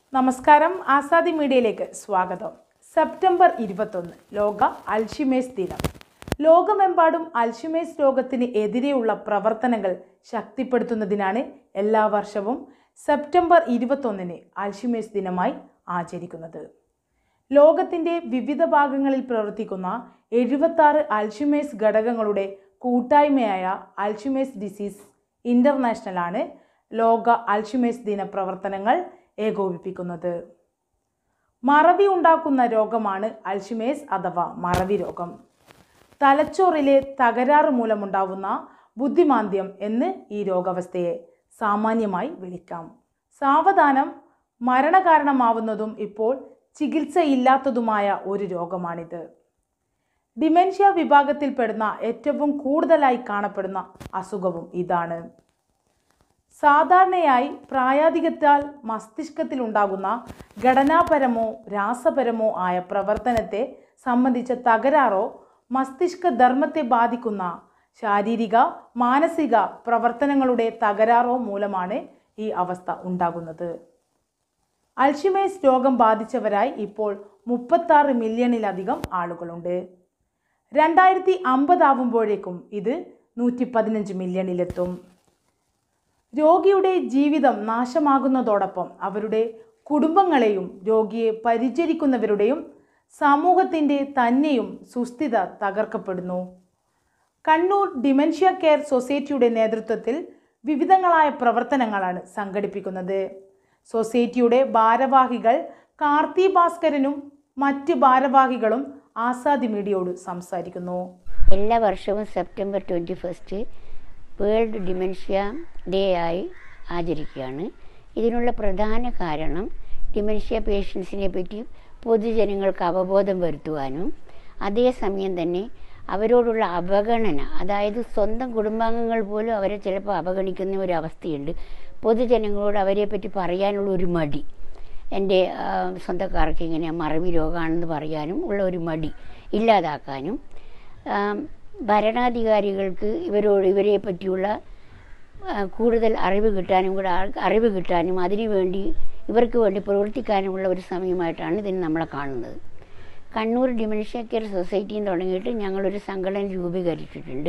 നമസ്കാരം ആസാദി മീഡിയയിലേക്ക് സ്വാഗതം സെപ്റ്റംബർ ഇരുപത്തൊന്ന് ലോക അൽഷിമേഴ്സ് ദിനം ലോകമെമ്പാടും അൽഷിമേഴ്സ് രോഗത്തിന് എതിരെയുള്ള പ്രവർത്തനങ്ങൾ ശക്തിപ്പെടുത്തുന്നതിനാണ് എല്ലാ വർഷവും സെപ്റ്റംബർ ഇരുപത്തൊന്നിന് അൽഷിമേഴ്സ് ദിനമായി ആചരിക്കുന്നത് ലോകത്തിൻ്റെ വിവിധ ഭാഗങ്ങളിൽ പ്രവർത്തിക്കുന്ന എഴുപത്താറ് അൽഷിമേഴ്സ് ഘടകങ്ങളുടെ കൂട്ടായ്മയായ അൽഷിമേഴ്സ് ഡിസീസ് ഇൻ്റർനാഷണലാണ് ലോക അൽഷിമേഴ്സ് ദിന പ്രവർത്തനങ്ങൾ ഏകോപിപ്പിക്കുന്നത് മറവി ഉണ്ടാക്കുന്ന രോഗമാണ് അൽഷിമേഴ്സ് അഥവാ മറവി രോഗം തലച്ചോറിലെ തകരാറ് മൂലമുണ്ടാവുന്ന ബുദ്ധിമാന്ദ്യം എന്ന് ഈ രോഗാവസ്ഥയെ സാമാന്യമായി വിളിക്കാം സാവധാനം മരണകാരണമാവുന്നതും ഇപ്പോൾ ചികിത്സയില്ലാത്തതുമായ ഒരു രോഗമാണിത് ഡിമെൻഷ്യ വിഭാഗത്തിൽപ്പെടുന്ന ഏറ്റവും കൂടുതലായി കാണപ്പെടുന്ന അസുഖവും ഇതാണ് സാധാരണയായി പ്രായാധികത്താൽ മസ്തിഷ്കത്തിലുണ്ടാകുന്ന ഘടനാപരമോ രാസപരമോ ആയ പ്രവർത്തനത്തെ സംബന്ധിച്ച തകരാറോ മസ്തിഷ്ക ധർമ്മത്തെ ബാധിക്കുന്ന ശാരീരിക മാനസിക പ്രവർത്തനങ്ങളുടെ തകരാറോ മൂലമാണ് ഈ അവസ്ഥ ഉണ്ടാകുന്നത് അൽഷിമേഴ്സ് രോഗം ബാധിച്ചവരായി ഇപ്പോൾ മുപ്പത്താറ് മില്യണിലധികം ആളുകളുണ്ട് രണ്ടായിരത്തി അമ്പതാവുമ്പോഴേക്കും ഇത് നൂറ്റി പതിനഞ്ച് മില്യണിലെത്തും രോഗിയുടെ ജീവിതം നാശമാകുന്നതോടൊപ്പം അവരുടെ കുടുംബങ്ങളെയും രോഗിയെ പരിചരിക്കുന്നവരുടെയും സമൂഹത്തിൻ്റെ തന്നെയും സുസ്ഥിത തകർക്കപ്പെടുന്നു കണ്ണൂർ ഡിമെൻഷ്യ കെയർ സൊസൈറ്റിയുടെ നേതൃത്വത്തിൽ വിവിധങ്ങളായ പ്രവർത്തനങ്ങളാണ് സംഘടിപ്പിക്കുന്നത് സൊസൈറ്റിയുടെ ഭാരവാഹികൾ കാർത്തി ഭാസ്കരനും മറ്റ് ഭാരവാഹികളും ആസാദി മീഡിയയോട് സംസാരിക്കുന്നു എല്ലാ വർഷവും September twenty first world dementia day ആയി ആചരിക്കുകയാണ് ഇതിനുള്ള പ്രധാന കാരണം ഡിമെൻഷ്യ പേഷ്യൻസിനെ പറ്റി പൊതുജനങ്ങൾക്ക് അവബോധം വരുത്തുവാനും അതേസമയം തന്നെ അവരോടുള്ള അവഗണന അതായത് സ്വന്തം കുടുംബാംഗങ്ങൾ പോലും അവരെ ചിലപ്പോൾ അവഗണിക്കുന്ന ഒരു അവസ്ഥയുണ്ട് പൊതുജനങ്ങളോട് അവരെ പറ്റി പറയാനുള്ള ഒരു മടി എൻ്റെ ആ, സ്വന്തക്കാർക്ക് ഇങ്ങനെ മറവി രോഗമാണെന്ന് പറയാനും ഉള്ള ഒരു മടി ഇല്ലാതാക്കാനും ആം, ഭരണാധികാരികൾക്ക് ഇവരോട് ഇവരെ പറ്റിയുള്ള ആ, കൂടുതൽ അറിവ് കിട്ടാനും കൂടെ ആ- അറിവ് കിട്ടാനും അതിനുവേണ്ടി ഇവർക്ക് വേണ്ടി പ്രവർത്തിക്കാനുമുള്ള ഒരു സമയമായിട്ടാണ് ഇതിന് നമ്മളെ കാണുന്നത് കണ്ണൂർ ഡിമെൻഷ്യ കെയർ സൊസൈറ്റിയും തുടങ്ങിയിട്ട് ഞങ്ങളൊരു സംഘടന രൂപീകരിച്ചിട്ടുണ്ട്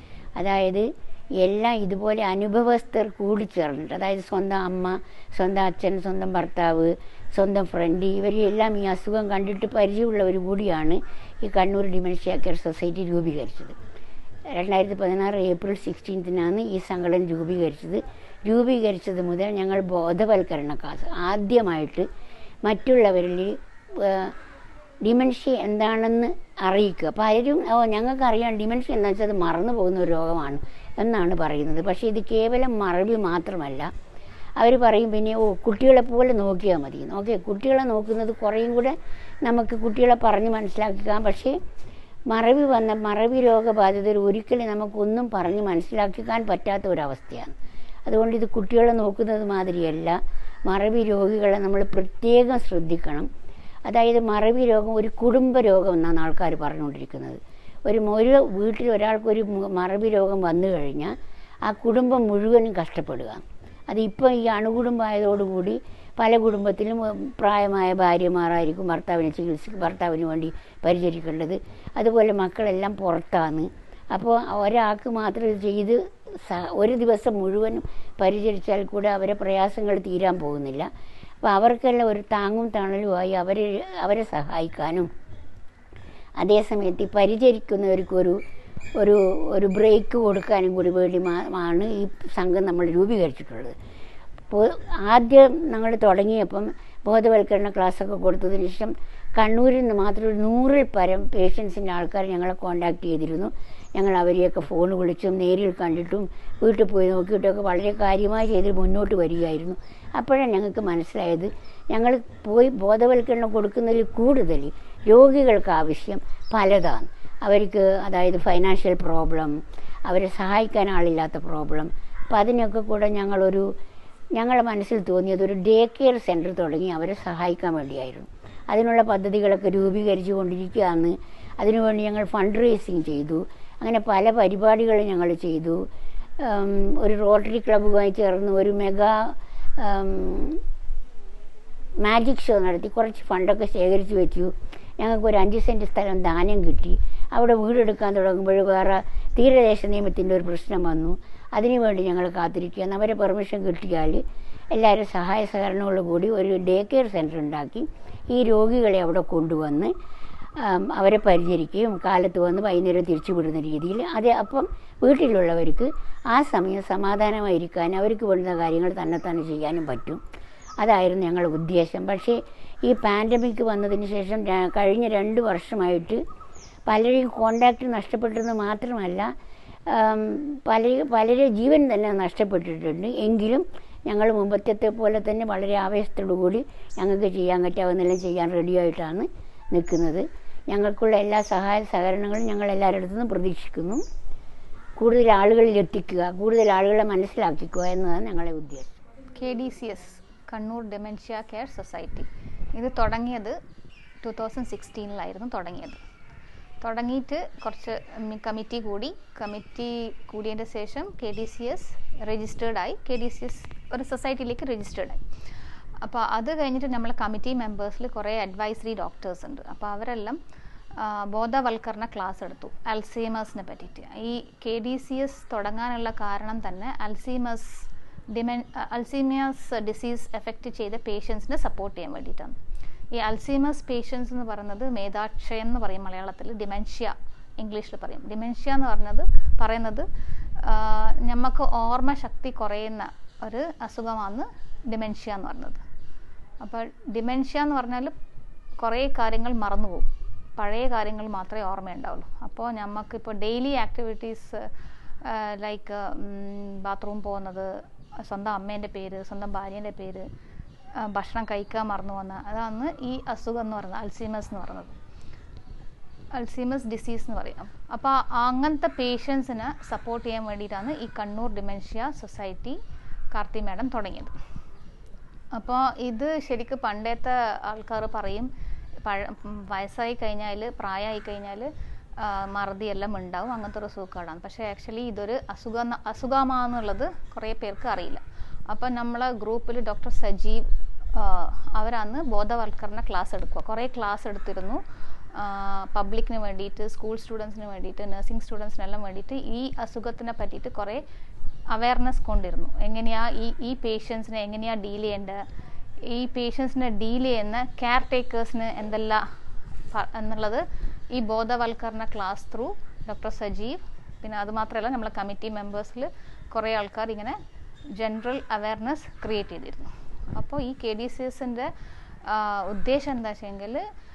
അതായത് എല്ലാം ഇതുപോലെ അനുഭവസ്ഥർ കൂടിച്ചേർന്നിട്ട് അതായത് സ്വന്തം അമ്മ സ്വന്തം അച്ഛൻ സ്വന്തം ഭർത്താവ് സ്വന്തം ഫ്രണ്ട് ഇവരെല്ലാം ഈ അസുഖം കണ്ടിട്ട് പരിചയമുള്ളവർ കൂടിയാണ് ഈ കണ്ണൂർ ഡിമെൻഷ്യ കെയർ സൊസൈറ്റി രൂപീകരിച്ചത് രണ്ടായിരത്തി പതിനാറ് ഏപ്രിൽ സിക്സ്റ്റീൻത്തിനാണ് ഈ സംഘടന രൂപീകരിച്ചത് രൂപീകരിച്ചത് മുതൽ ഞങ്ങൾ ബോധവൽക്കരണ ക്ലാസ് ആദ്യമായിട്ട് മറ്റുള്ളവരിൽ ഏഹ്, ഡിമെൻഷ്യ എന്താണെന്ന് അറിയിക്കുക പലരും ഓ ഞങ്ങൾക്കറിയാം ഡിമെൻഷ്യ എന്താ വെച്ചാൽ അത് മറന്നു പോകുന്ന ഒരു രോഗമാണ് എന്നാണ് പറയുന്നത് പക്ഷേ ഇത് കേവലം മറവി മാത്രമല്ല അവർ പറയും പിന്നെ ഓ കുട്ടികളെ പോലെ നോക്കിയാൽ മതി ഓക്കെ കുട്ടികളെ നോക്കുന്നത് കുറേയും കൂടെ നമുക്ക് കുട്ടികളെ പറഞ്ഞ് മനസ്സിലാക്കിക്കാം പക്ഷേ മറവി വന്ന മറവി രോഗബാധിതർ ഒരിക്കലും നമുക്കൊന്നും പറഞ്ഞ് മനസ്സിലാക്കിക്കാൻ പറ്റാത്ത ഒരവസ്ഥയാണ് അതുകൊണ്ട് ഇത് കുട്ടികളെ നോക്കുന്നത് മാതിരിയല്ല മറവി രോഗികളെ നമ്മൾ പ്രത്യേകം ശ്രദ്ധിക്കണം അതായത് മറവി രോഗം ഒരു കുടുംബ രോഗം എന്നാണ് ആൾക്കാർ പറഞ്ഞുകൊണ്ടിരിക്കുന്നത് ഒരു ഒരു വീട്ടിൽ ഒരാൾക്കൊരു മു- മറവി രോഗം വന്നു കഴിഞ്ഞാൽ ആ കുടുംബം മുഴുവനും കഷ്ടപ്പെടുക അതിപ്പോൾ ഈ അണുകുടുംബമായതോടുകൂടി പല കുടുംബത്തിലും ഉം, പ്രായമായ ഭാര്യമാരായിരിക്കും ഭർത്താവിനെ ചികിത്സ ഭർത്താവിന് വേണ്ടി പരിചരിക്കേണ്ടത് അതുപോലെ മക്കളെല്ലാം പുറത്താണ് അപ്പോൾ ഒരാൾക്ക് മാത്രം ഇത് ചെയ്ത് സ- ഒരു ദിവസം മുഴുവനും പരിചരിച്ചാൽ കൂടെ അവരെ പ്രയാസങ്ങൾ തീരാൻ പോകുന്നില്ല അപ്പോൾ അവർക്കെല്ലാം ഒരു താങ്ങും തണലുമായി അവരെ അവരെ സഹായിക്കാനും അതേസമയത്ത് ഈ പരിചരിക്കുന്നവർക്കൊരു ഒരു ഒരു ബ്രേക്ക് കൊടുക്കാനും കൂടി വേണ്ടി മാ- ആണ് ഈ സംഘം നമ്മൾ രൂപീകരിച്ചിട്ടുള്ളത് അപ്പോൾ ആദ്യം ഞങ്ങൾ തുടങ്ങിയപ്പം ബോധവൽക്കരണ ക്ലാസ്സൊക്കെ കൊടുത്തതിന് ശേഷം കണ്ണൂരിൽ നിന്ന് മാത്രം ഒരു നൂറിൽ പരം പേഷ്യൻസിൻ്റെ ആൾക്കാർ ഞങ്ങളെ കോണ്ടാക്ട് ചെയ്തിരുന്നു ഞങ്ങൾ അവരെയൊക്കെ ഫോൺ വിളിച്ചും നേരിൽ കണ്ടിട്ടും വീട്ടിൽ പോയി നോക്കിയിട്ടൊക്കെ വളരെ കാര്യമായി ചെയ്ത് മുന്നോട്ട് വരികയായിരുന്നു അപ്പോഴാണ് ഞങ്ങൾക്ക് മനസ്സിലായത് ഞങ്ങൾ പോയി ബോധവൽക്കരണം കൊടുക്കുന്നതിൽ കൂടുതൽ രോഗികൾക്ക് ആവശ്യം പലതാണ് അവർക്ക് അതായത് ഫൈനാൻഷ്യൽ പ്രോബ്ലം അവരെ സഹായിക്കാൻ ആളില്ലാത്ത പ്രോബ്ലം അപ്പം അതിനൊക്കെ കൂടെ ഞങ്ങളൊരു ഞങ്ങളുടെ മനസ്സിൽ തോന്നിയത് ഒരു ഡേ കെയർ സെൻറ്റർ തുടങ്ങി അവരെ സഹായിക്കാൻ വേണ്ടിയായിരുന്നു അതിനുള്ള പദ്ധതികളൊക്കെ രൂപീകരിച്ചു കൊണ്ടിരിക്കുകയാണ് അതിനുവേണ്ടി ഞങ്ങൾ ഫണ്ട് റേസിങ് ചെയ്തു അങ്ങനെ പല പരിപാടികളും ഞങ്ങൾ ചെയ്തു ഉം, ഒരു റോട്ടറി ക്ലബ്ബുമായി ചേർന്ന് ഒരു മെഗാ ഉം, മാജിക് ഷോ നടത്തി കുറച്ച് ഫണ്ടൊക്കെ ശേഖരിച്ച് വെച്ചു ഞങ്ങൾക്ക് ഒരു അഞ്ച് സെൻറ്റ് സ്ഥലം ദാനം കിട്ടി അവിടെ വീടെടുക്കാൻ തുടങ്ങുമ്പോൾ വേറെ തീരദേശ നിയമത്തിൻ്റെ ഒരു പ്രശ്നം വന്നു അതിനുവേണ്ടി ഞങ്ങൾ കാത്തിരിക്കുകയാണ് അവരെ പെർമിഷൻ കിട്ടിയാൽ എല്ലാവരും സഹായ സഹകരണങ്ങളോട് കൂടി ഒരു ഡേ കെയർ സെൻറ്റർ ഉണ്ടാക്കി ഈ രോഗികളെ അവിടെ കൊണ്ടുവന്ന് ആം, അവരെ പരിചരിക്കുകയും കാലത്ത് വന്ന് വൈകുന്നേരം തിരിച്ചു വിടുന്ന രീതിയിൽ അത് അപ്പം വീട്ടിലുള്ളവർക്ക് ആ സമയം സമാധാനമായിരിക്കാൻ അവർക്ക് വേണ്ടുന്ന കാര്യങ്ങൾ തന്നെ തന്നെ ചെയ്യാനും പറ്റും അതായിരുന്നു ഞങ്ങളുടെ ഉദ്ദേശം പക്ഷേ ഈ പാൻഡമിക് വന്നതിന് ശേഷം ര- കഴിഞ്ഞ രണ്ട് വർഷമായിട്ട് പലരെയും കോണ്ടാക്റ്റ് നഷ്ടപ്പെട്ടെന്ന് മാത്രമല്ല ആം, പല പലരെ ജീവൻ തന്നെ നഷ്ടപ്പെട്ടിട്ടുണ്ട് എങ്കിലും ഞങ്ങൾ മുമ്പത്തെ പോലെ തന്നെ വളരെ ആവേശത്തോടു കൂടി ഞങ്ങൾക്ക് ചെയ്യാൻ പറ്റാവുന്നെല്ലാം ചെയ്യാൻ റെഡിയായിട്ടാണ് നിൽക്കുന്നത് ഞങ്ങൾക്കുള്ള എല്ലാ സഹായ സഹകരണങ്ങളും ഞങ്ങൾ എല്ലാവരുടെ അടുത്തു നിന്നും പ്രതീക്ഷിക്കുന്നു കൂടുതൽ ആളുകളിൽ എത്തിക്കുക കൂടുതൽ ആളുകളെ മനസ്സിലാക്കിക്കുക എന്നതാണ് ഞങ്ങളുടെ ഉദ്ദേശം K D C S Kannur dementia care society ഇത് തുടങ്ങിയത് ടു തൗസൻഡ് സിക്സ്റ്റീനിലായിരുന്നു തുടങ്ങിയത് തുടങ്ങിയിട്ട് കുറച്ച് കമ്മിറ്റി കൂടി കമ്മിറ്റി കൂടിയതിൻ്റെ ശേഷം കെ ഡി സി എസ് രജിസ്റ്റേർഡായി കെ ഡി സി എസ് ഒരു സൊസൈറ്റിയിലേക്ക് രജിസ്റ്റേർഡായി അപ്പോൾ അത് കഴിഞ്ഞിട്ട് നമ്മളെ കമ്മിറ്റി മെമ്പേഴ്സിൽ കുറേ അഡ്വൈസറി ഡോക്ടേഴ്സ് ഉണ്ട് അപ്പോൾ അവരെല്ലാം ആ, ബോധവൽക്കരണ ക്ലാസ് എടുത്തു അൽസീമേഴ്സിനെ പറ്റിയിട്ട് ഈ കെ ഡി സി എസ് തുടങ്ങാനുള്ള കാരണം തന്നെ അൽസീമേഴ്സ് ഡിമെൻ അൽസീമിയാസ് ഡിസീസ് എഫക്റ്റ് ചെയ്ത പേഷ്യൻസിനെ സപ്പോർട്ട് ചെയ്യാൻ വേണ്ടിയിട്ടാണ് ഈ അൽസീമസ് പേഷ്യൻസ് എന്ന് പറയുന്നത് മേധാക്ഷയം എന്ന് പറയും മലയാളത്തിൽ ഡിമെൻഷ്യ ഇംഗ്ലീഷിൽ പറയും ഡിമെൻഷ്യ എന്ന് പറഞ്ഞത് പറയുന്നത് നമുക്ക് ഓർമ്മശക്തി കുറയുന്ന ഒരു അസുഖമാണ് ഡിമെൻഷ്യ എന്ന് പറയുന്നത് അപ്പോൾ ഡിമെൻഷ്യ എന്ന് പറഞ്ഞാൽ കുറേ കാര്യങ്ങൾ മറന്നുപോകും പഴയ കാര്യങ്ങൾ മാത്രമേ ഓർമ്മയുണ്ടാവുള്ളൂ അപ്പോൾ നമുക്കിപ്പോൾ ഡെയിലി ആക്ടിവിറ്റീസ് ലൈക്ക് ബാത്റൂം പോകുന്നത് സ്വന്തം അമ്മേൻ്റെ പേര് സ്വന്തം ഭാര്യേൻ്റെ പേര് ആ, ഭക്ഷണം കഴിക്കാൻ മറന്നു പോകുന്ന അതാണ് ഈ അസുഖം എന്ന് പറയുന്നത് അൽസീമസ് എന്ന് പറയുന്നത് അൽസീമസ് ഡിസീസ് എന്ന് പറയും അപ്പോൾ അങ്ങനത്തെ പേഷ്യൻസിനെ സപ്പോർട്ട് ചെയ്യാൻ വേണ്ടിയിട്ടാണ് ഈ Kannur dementia society Karthi madam തുടങ്ങിയത് അപ്പോൾ ഇത് ശരിക്കും പണ്ടത്തെ ആൾക്കാർ പറയും പഴ ഉം, വയസ്സായി കഴിഞ്ഞാൽ പ്രായമായി കഴിഞ്ഞാൽ മറതിയെല്ലാം ഉണ്ടാവും അങ്ങനത്തെ ഒരു സൂക്കാടാണ് പക്ഷേ ആക്ച്വലി ഇതൊരു അസുഖം അസുഖമാണെന്നുള്ളത് കുറേ പേർക്ക് അറിയില്ല അപ്പം നമ്മളെ ഗ്രൂപ്പിൽ ഡോക്ടർ സജീവ് ആ, അവരാണ് ബോധവൽക്കരണ ക്ലാസ് എടുക്കുക കുറേ ക്ലാസ് എടുത്തിരുന്നു പബ്ലിക്കിന് വേണ്ടിയിട്ട് സ്കൂൾ സ്റ്റുഡൻസിന് വേണ്ടിയിട്ട് നഴ്സിംഗ് സ്റ്റുഡൻസിനെല്ലാം വേണ്ടിയിട്ട് ഈ അസുഖത്തിനെ പറ്റിയിട്ട് കുറേ അവയർനെസ് കൊണ്ടിരുന്നു എങ്ങനെയാ ഈ ഈ പേഷ്യൻസിനെ എങ്ങനെയാ ഡീൽ ചെയ്യേണ്ടത് ഈ പേഷ്യൻസിനെ ഡീൽ ചെയ്യുന്ന കെയർ ടേക്കേഴ്സിന് എന്തെല്ലാം പ- എന്നുള്ളത് ഈ ബോധവൽക്കരണ ക്ലാസ് ത്രൂ ഡോക്ടർ സജീവ് പിന്നെ അതുമാത്രമല്ല നമ്മളെ കമ്മിറ്റി മെമ്പേഴ്സിൽ കുറേ ആൾക്കാർ ഇങ്ങനെ ജനറൽ അവയർനെസ് ക്രിയേറ്റ് ചെയ്തിരുന്നു അപ്പോൾ ഈ കെ ഡി സി എസിൻ്റെ ഉദ്ദേശം എന്താ വെച്ചെങ്കിൽ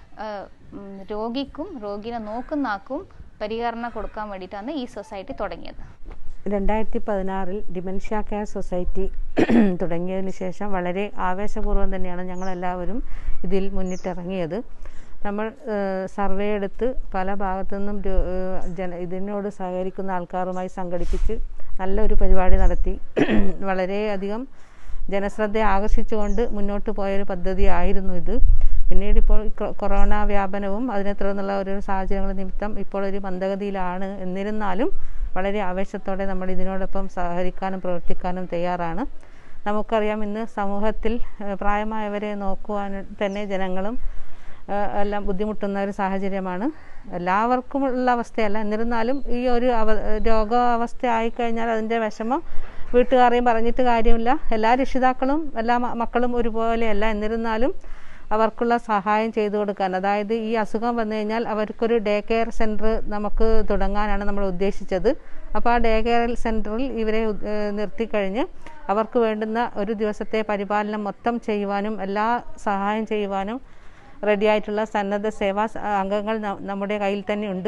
രോഗിക്കും രോഗിനെ നോക്കുന്ന ആൾക്കും പരിഹരണം കൊടുക്കാൻ വേണ്ടിയിട്ടാണ് ഈ സൊസൈറ്റി തുടങ്ങിയത് രണ്ടായിരത്തി പതിനാറിൽ ഡിമെൻഷ്യ കെയർ സൊസൈറ്റി തുടങ്ങിയതിന് ശേഷം വളരെ ആവേശപൂർവ്വം തന്നെയാണ് ഞങ്ങളെല്ലാവരും ഇതിൽ മുന്നിട്ടിറങ്ങിയത് നമ്മൾ ഏഹ്, സർവേ എടുത്ത് പല ഭാഗത്തു നിന്നും രോ- ഏഹ്, ജന ഇതിനോട് സഹകരിക്കുന്ന ആൾക്കാരുമായി സംഘടിപ്പിച്ച് നല്ലൊരു പരിപാടി നടത്തി വളരെയധികം ജനശ്രദ്ധ ആകർഷിച്ചുകൊണ്ട് മുന്നോട്ട് പോയൊരു പദ്ധതിയായിരുന്നു ഇത് പിന്നീട് ഇപ്പോൾ ഈ കൊ- കൊറോണ വ്യാപനവും അതിനെ തുടർന്നുള്ള ഓരോ സാഹചര്യങ്ങൾ നിമിത്തം ഇപ്പോൾ ഒരു മന്ദഗതിയിലാണ് എന്നിരുന്നാലും വളരെ ആവേശത്തോടെ നമ്മൾ ഇതിനോടൊപ്പം സഹകരിക്കാനും പ്രവർത്തിക്കാനും തയ്യാറാണ് നമുക്കറിയാം ഇന്ന് സമൂഹത്തിൽ ഏഹ്, പ്രായമായവരെ നോക്കുവാൻ തന്നെ ജനങ്ങളും ഏഹ്, എല്ലാം ബുദ്ധിമുട്ടുന്ന ഒരു സാഹചര്യമാണ് എല്ലാവർക്കും ഉള്ള അവസ്ഥയല്ല എന്നിരുന്നാലും ഈ ഒരു അവ രോഗാവസ്ഥ ആയിക്കഴിഞ്ഞാൽ അതിൻ്റെ വിഷമം വീട്ടുകാരെയും പറഞ്ഞിട്ട് കാര്യമില്ല എല്ലാ രക്ഷിതാക്കളും എല്ലാ മ- മക്കളും ഒരുപോലെയല്ല എന്നിരുന്നാലും അവർക്കുള്ള സഹായം ചെയ്തു കൊടുക്കാൻ അതായത് ഈ അസുഖം വന്നു കഴിഞ്ഞാൽ അവർക്കൊരു ഡേ കെയർ സെൻറ്റർ നമുക്ക് തുടങ്ങാനാണ് നമ്മൾ ഉദ്ദേശിച്ചത് അപ്പോൾ ആ ഡേ കെയർ സെൻറ്ററിൽ ഇവരെ ഉദ്- ഏഹ് നിർത്തിക്കഴിഞ്ഞ് അവർക്ക് വേണ്ടുന്ന ഒരു ദിവസത്തെ പരിപാലനം മൊത്തം ചെയ്യുവാനും എല്ലാ സഹായം ചെയ്യുവാനും റെഡിയായിട്ടുള്ള സന്നദ്ധ സേവാ സ- അംഗങ്ങൾ ന- നമ്മുടെ കയ്യിൽ തന്നെ ഉണ്ട്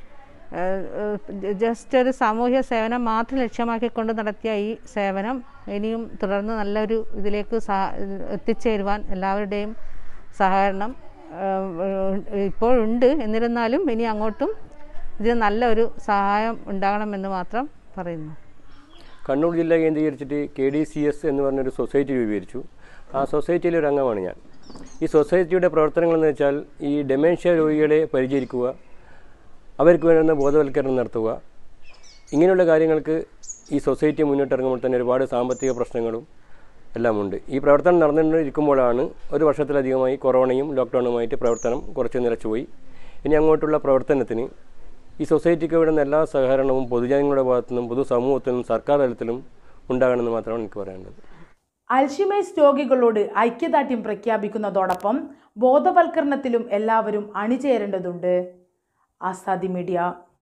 ജസ്റ്റ് ഒരു സാമൂഹ്യ സേവനം മാത്രം ലക്ഷ്യമാക്കിക്കൊണ്ട് നടത്തിയ ഈ സേവനം ഇനിയും തുടർന്ന് നല്ലൊരു ഇതിലേക്ക് സാ എത്തിച്ചേരുവാൻ എല്ലാവരുടെയും സഹകരണം ഏഹ്, ഇപ്പോഴുണ്ട് എന്നിരുന്നാലും ഇനി അങ്ങോട്ടും ഇതിന് നല്ലൊരു സഹായം ഉണ്ടാകണമെന്ന് മാത്രം പറയുന്നു കണ്ണൂർ ജില്ല കേന്ദ്രീകരിച്ചിട്ട് കെ ഡി സി എസ് എന്ന് പറഞ്ഞൊരു സൊസൈറ്റി രൂപീകരിച്ചു ആ സൊസൈറ്റിയിലെ ഒരു അംഗമാണ് ഞാൻ ഈ സൊസൈറ്റിയുടെ പ്രവർത്തനങ്ങളെന്ന് വെച്ചാൽ ഈ ഡെമൻഷ്യ രോഗികളെ പരിചരിക്കുക അവർക്ക് വേണ്ടുന്ന ബോധവൽക്കരണം നടത്തുക ഇങ്ങനെയുള്ള കാര്യങ്ങൾക്ക് ഈ സൊസൈറ്റി മുന്നോട്ടിറങ്ങുമ്പോൾ തന്നെ ഒരുപാട് സാമ്പത്തിക പ്രശ്നങ്ങളും എല്ലാം ഉണ്ട് ഈ പ്രവർത്തനം നടന്നുകൊണ്ടിരിക്കുമ്പോഴാണ് ഒരു വർഷത്തിലധികമായി കൊറോണയും ലോക്ക്ഡൗണുമായിട്ട് പ്രവർത്തനം കുറച്ച് നിലച്ചുപോയി ഇനി അങ്ങോട്ടുള്ള പ്രവർത്തനത്തിന് ഈ സൊസൈറ്റിക്ക് വേണ്ടുന്ന എല്ലാ സഹകരണവും പൊതുജനങ്ങളുടെ ഭാഗത്തു നിന്നും പൊതുസമൂഹത്തിൽ നിന്നും സർക്കാർ തലത്തിലും ഉണ്ടാകണമെന്ന് മാത്രമാണ് എനിക്ക് പറയാനുള്ളത് അൽഷിമേഴ്സ് രോഗികളോട് ഐക്യദാർഢ്യം പ്രഖ്യാപിക്കുന്നതോടൊപ്പം ബോധവൽക്കരണത്തിലും എല്ലാവരും അണിചേരേണ്ടതുണ്ട് ആസാദി മീഡിയ